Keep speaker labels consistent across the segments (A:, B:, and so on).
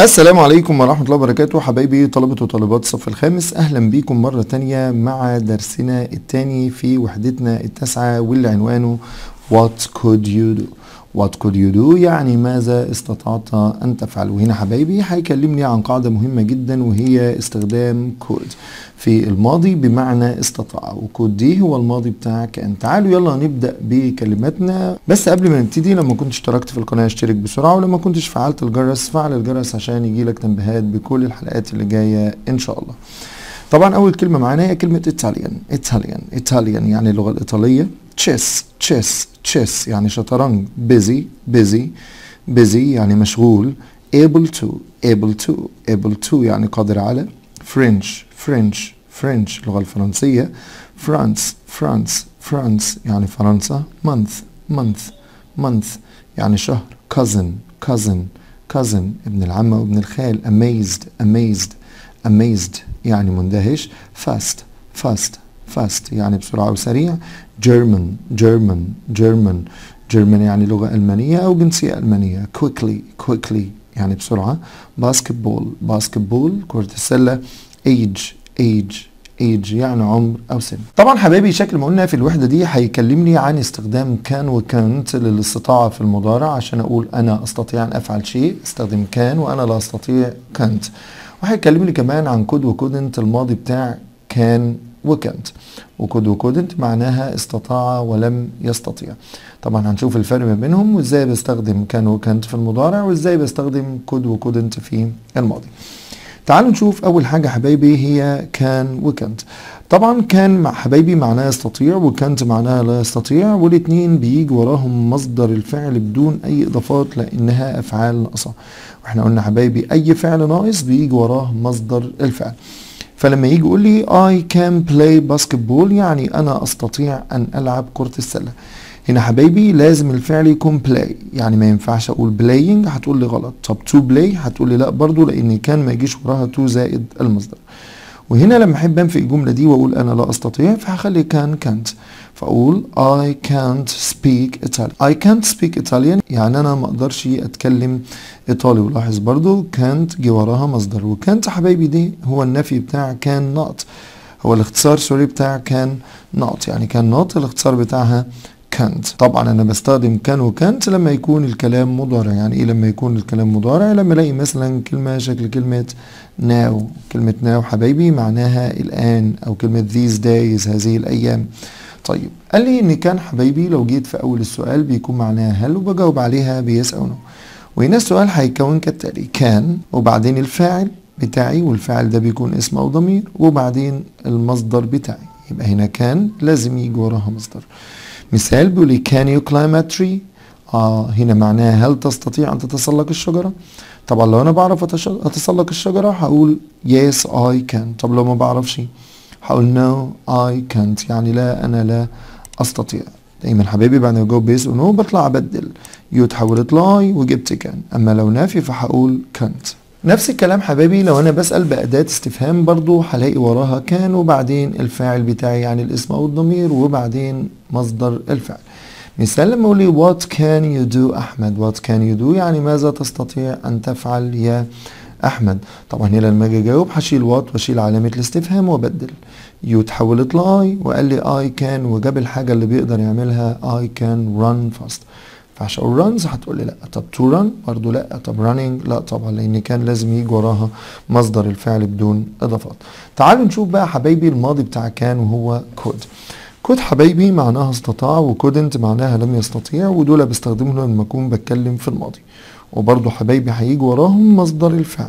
A: السلام عليكم ورحمة الله وبركاته حبايبي طلبة وطالبات الصف الخامس أهلا بيكم مرة تانية مع درسنا التاني في وحدتنا التاسعة واللي عنوانه What could you do What could you do يعني ماذا استطعت أن تفعل وهنا حبايبي هيكلمني عن قاعدة مهمة جدا وهي استخدام could في الماضي بمعنى استطاع وكود دي هو الماضي بتاع كان تعالوا يلا نبدأ بكلماتنا بس قبل ما نبتدي لما كنت اشتركت في القناة اشترك بسرعة ولما كنتش فعلت الجرس فعل الجرس عشان يجيلك تنبيهات بكل الحلقات اللي جاية إن شاء الله طبعا أول كلمة معانا هي كلمة إيطاليان إيطاليان إيطاليان يعني اللغة الإيطالية تشيس تشيس تشيس يعني شطرنج busy busy busy يعني مشغول able to able to able to يعني قادر على French French French اللغة الفرنسية France France France يعني فرنسا month month month يعني شهر cousin cousin cousin ابن العم وابن الخال amazed amazed amazed يعني مندهش fast fast fast يعني بسرعة وسريع German German German German يعني لغة ألمانية أو جنسية ألمانية quickly quickly يعني بسرعة basketball basketball كرة السلة age age age يعني عمر أو سن طبعا حبايبي شكل ما قلنا في الوحدة دي هيكلمني عن استخدام كان وكانت للاستطاعة في المضارع عشان أقول أنا أستطيع أن أفعل شيء استخدم كان وأنا لا أستطيع كانت وهيكلمني كمان عن كود وكودنت الماضي بتاع كان وكانت وكود وكودنت معناها استطاع ولم يستطيع طبعا هنشوف الفرق ما بينهم وازاي بستخدم كان وكانت في المضارع وازاي بستخدم كود وكودنت في الماضي تعالوا نشوف اول حاجه حبايبي هي كان وكانت طبعا كان مع حبايبي معناها يستطيع وكانت معناها لا يستطيع والاثنين بيجي وراهم مصدر الفعل بدون اي اضافات لانها افعال ناقصه واحنا قلنا حبايبي اي فعل ناقص بيجي وراه مصدر الفعل فلما يجي يقول لي I can play basketball يعني أنا أستطيع أن ألعب كرة السلة هنا حبايبي لازم الفعل يكون play يعني ما ينفعش أقول playing هتقول لي غلط طب to play هتقول لي لا برضو لأن كان ما يجيش وراها to زائد المصدر وهنا لما أحب أنفي الجملة دي وأقول أنا لا أستطيع فهخلي كان can't فأقول I can't speak Italian I can't speak Italian يعني أنا ما أقدرش أتكلم إيطالي ولاحظ برضو can't جه وراها مصدر وكانت حبايبي دي هو النفي بتاع كان not هو الاختصار سوري بتاع كان not يعني كان not الاختصار بتاعها كانت طبعا انا بستخدم كان وكانت لما يكون الكلام مضارع يعني ايه لما يكون الكلام مضارع لما الاقي مثلا كلمه شكل كلمه now كلمه now حبايبي معناها الان او كلمه these days هذه الايام طيب قال لي ان كان حبايبي لو جيت في اول السؤال بيكون معناها هل وبجاوب عليها بيس او نو وهنا السؤال هيكون كالتالي كان وبعدين الفاعل بتاعي والفاعل ده بيكون اسم او ضمير وبعدين المصدر بتاعي يبقى هنا كان لازم يجي وراها مصدر مثال بيقول لي can you climb a tree آه هنا معناها هل تستطيع أن تتسلق الشجرة طبعا لو أنا بعرف أتسلق الشجرة هقول yes I can طب لو ما بعرفش هقول no I can't يعني لا أنا لا أستطيع دايما حبايبي بعد ما اجاوب بيس ونو بطلع ابدل يو اتحولت لاي وجبت كان اما لو نافي فهقول كانت نفس الكلام حبايبي لو انا بسال باداه استفهام برضو هلاقي وراها كان وبعدين الفاعل بتاعي يعني الاسم او الضمير وبعدين مصدر الفعل مثال لما اقول لي وات كان يو دو احمد وات كان يو دو يعني ماذا تستطيع ان تفعل يا احمد طبعا هنا لما اجي اجاوب هشيل وات واشيل علامه الاستفهام وابدل يو اتحولت لاي وقال لي اي كان وجاب الحاجه اللي بيقدر يعملها اي كان ران فاست فعشان اقول رانز هتقول لي لا طب تو ران برضه لا طب رانينج لا طبعا لان كان لازم يجي وراها مصدر الفعل بدون اضافات تعالوا نشوف بقى حبايبي الماضي بتاع كان وهو كود كود حبايبي معناها استطاع وكودنت معناها لم يستطيع ودول بستخدمهم لما اكون بتكلم في الماضي وبرضه حبايبي هيجي وراهم مصدر الفعل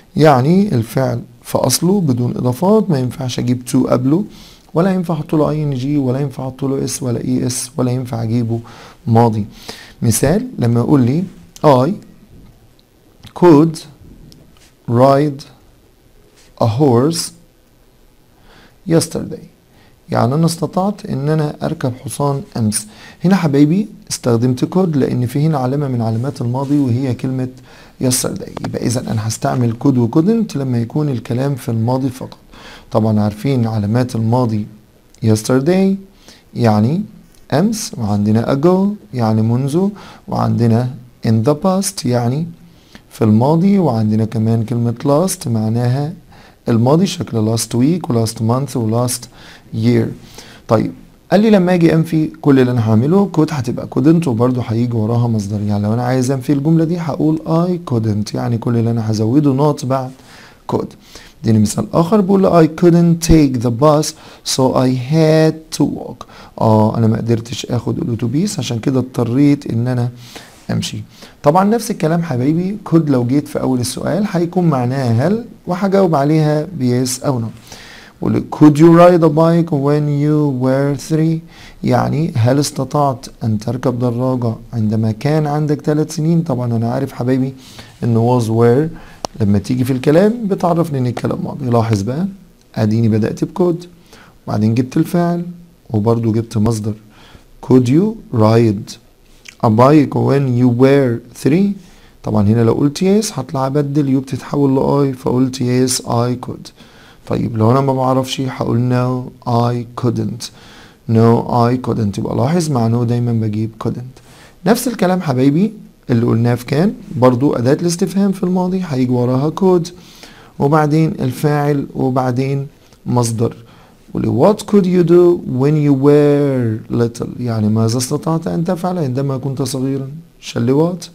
A: يعني الفعل في اصله بدون اضافات ما ينفعش اجيب تو قبله ولا ينفع احط له اي ان جي ولا ينفع احط له اس ولا اي اس ولا ينفع اجيبه ماضي مثال لما يقول لي I could ride a horse yesterday يعني انا استطعت ان انا اركب حصان امس هنا حبايبي استخدمت كود لان في هنا علامه من علامات الماضي وهي كلمه yesterday يبقى اذا انا هستعمل كود وكودنت لما يكون الكلام في الماضي فقط طبعا عارفين علامات الماضي yesterday يعني امس وعندنا ago يعني منذ وعندنا in the past يعني في الماضي وعندنا كمان كلمة last معناها الماضي شكل last week و last month و last year طيب قال لي لما اجي انفي كل اللي انا هعمله could هتبقى couldn't وبرده هيجي وراها مصدر يعني لو انا عايز انفي الجمله دي هقول I couldn't يعني كل اللي انا هزوده not بعد could اديني مثال اخر بقول له I couldn't take the bus so I had to walk اه انا ما قدرتش اخد الاتوبيس عشان كده اضطريت ان انا امشي طبعا نفس الكلام حبايبي could لو جيت في اول السؤال هيكون معناها هل وهجاوب عليها بيس او نو بقول could you ride a bike when you were three يعني هل استطعت ان تركب دراجة عندما كان عندك ثلاث سنين طبعا انا عارف حبايبي ان was were لما تيجي في الكلام بتعرفني ان الكلام ماضي لاحظ بقى اديني بدأت بكود وبعدين جبت الفعل وبرضو جبت مصدر could you ride a bike when you were three طبعا هنا لو قلت yes هطلع ابدل يو بتتحول ل I فقلت yes I could طيب لو انا ما بعرفش هقول no I couldn't no I couldn't يبقى لاحظ مع no دايما بجيب couldn't نفس الكلام حبايبي اللي قلناه في كان برضو أداة الاستفهام في الماضي هيجي وراها كود وبعدين الفاعل وبعدين مصدر what could you do when you were little يعني ماذا استطعت أن تفعل عندما كنت صغيرا شل what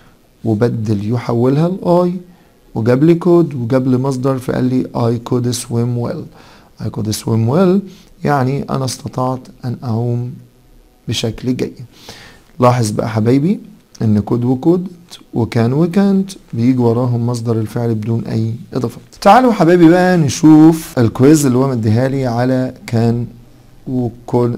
A: وبدل يحولها ل I وجاب لي كود وجاب لي مصدر فقال لي I could swim well I could swim well يعني أنا استطعت أن أعوم بشكل جيد لاحظ بقى حبايبي ان كود وكود وكان وكانت بيجي وراهم مصدر الفعل بدون اي اضافات تعالوا حبايبي بقى نشوف الكويز اللي هو مديها لي على كان وكود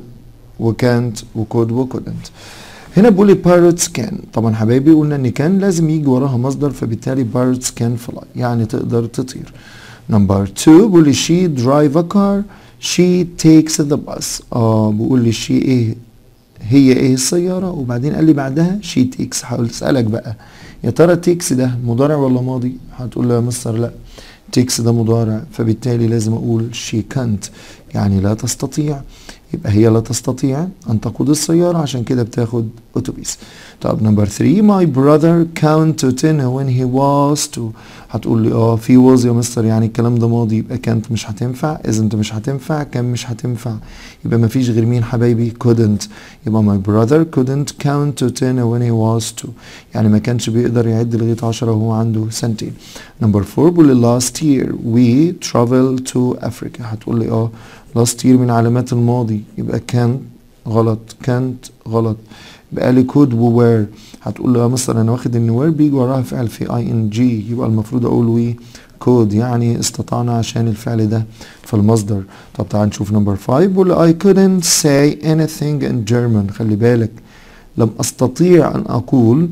A: وكانت وكود وكودنت هنا بيقول لي بايرتس كان طبعا حبايبي قلنا ان كان لازم يجي وراها مصدر فبالتالي بايرتس كان فلاي يعني تقدر تطير نمبر 2 بيقول لي شي درايف ا كار شي تيكس ذا باس اه بيقول لي شي ايه هي ايه السيارة وبعدين قال لي بعدها شي تيكس هقول اسألك بقى يا ترى تيكس ده مضارع ولا ماضي هتقول له يا مستر لا تيكس ده مضارع فبالتالي لازم اقول شي كانت يعني لا تستطيع يبقى هي لا تستطيع ان تقود السيارة عشان كده بتاخد اتوبيس طب نمبر 3 my brother count to 10 when he was to هتقول لي اه في was يا مستر يعني الكلام ده ماضي يبقى كانت مش هتنفع اذا انت مش هتنفع كان مش هتنفع يبقى ما فيش غير مين حبايبي couldn't يبقى my brother couldn't count to 10 when he was two يعني ما كانش بيقدر يعد لغايه 10 وهو عنده سنتين نمبر 4 بيقول لي last year we traveled to Africa هتقول لي اه last year من علامات الماضي يبقى كان غلط كانت غلط بقى لي كود ووير هتقول له يا مستر انا واخد ان وير بيجي وراها فعل في اي ان جي يبقى المفروض اقول وي كود يعني استطعنا عشان الفعل ده في المصدر طب تعال نشوف نمبر 5 بيقول I couldn't say anything in German خلي بالك لم استطيع ان اقول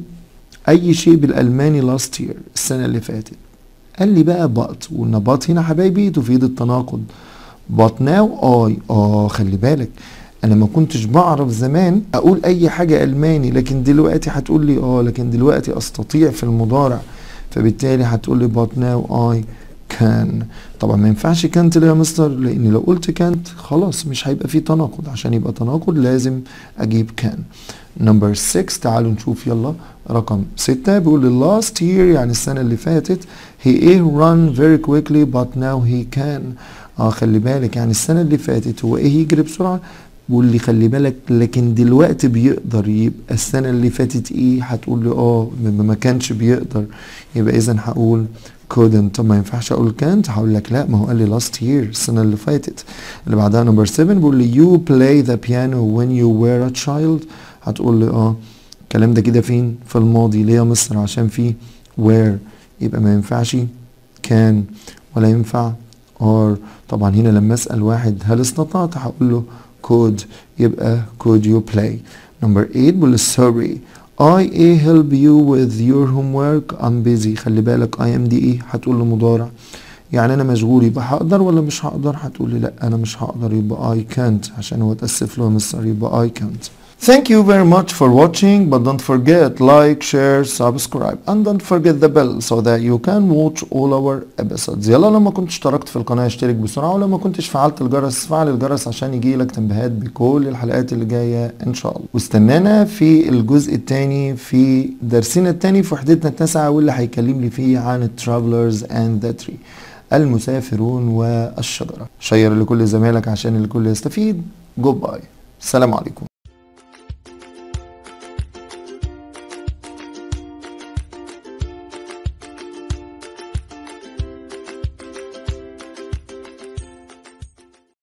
A: اي شيء بالالماني last year السنه اللي فاتت قال لي بقى but وقلنا but هنا حبايبي تفيد التناقض but now I اه خلي بالك انا ما كنتش بعرف زمان اقول اي حاجة الماني لكن دلوقتي هتقول لي اه لكن دلوقتي استطيع في المضارع فبالتالي هتقول لي but now I can طبعا ما ينفعش كانت يا مستر لان لو قلت كانت خلاص مش هيبقى فيه تناقض عشان يبقى تناقض لازم اجيب كان نمبر 6 تعالوا نشوف يلا رقم 6 بيقول لي last year يعني السنة اللي فاتت he ايه run very quickly but now he can اه خلي بالك يعني السنة اللي فاتت هو ايه يجري بسرعة بيقول لي خلي بالك لكن دلوقتي بيقدر يبقى السنة اللي فاتت ايه هتقول لي اه ما كانش بيقدر يبقى اذا هقول couldn't طب ما ينفعش اقول كانت هقول لك لا ما هو قال لي last year السنة اللي فاتت اللي بعدها نمبر 7 بيقول لي you play the piano when you were a child هتقول لي اه الكلام ده كده فين في الماضي ليه يا مصر عشان في where يبقى ما ينفعش كان ولا ينفع or طبعا هنا لما اسال واحد هل استطعت هقول له could يبقى could you play number 8 بقول sorry I a help you with your homework I'm busy خلي بالك I am دي ايه هتقول له مضارع يعني انا مشغول يبقى هقدر ولا مش هقدر هتقول لي لا انا مش هقدر يبقى I can't عشان هو اتاسف له مستر يبقى I can't Thank you very much for watching but don't forget like, share, subscribe and don't forget the bell so that you can watch all our episodes يلا لما كنت اشتركت في القناة اشترك بسرعة ولما كنتش فعلت الجرس فعل الجرس عشان يجيلك تنبيهات بكل الحلقات اللي جاية ان شاء الله واستنانا في الجزء الثاني في درسنا الثاني في وحدتنا التاسعة واللي هيكلمني فيه عن الترافلرز اند ذا تري المسافرون والشجرة شير لكل زمايلك عشان الكل يستفيد جود باي السلام عليكم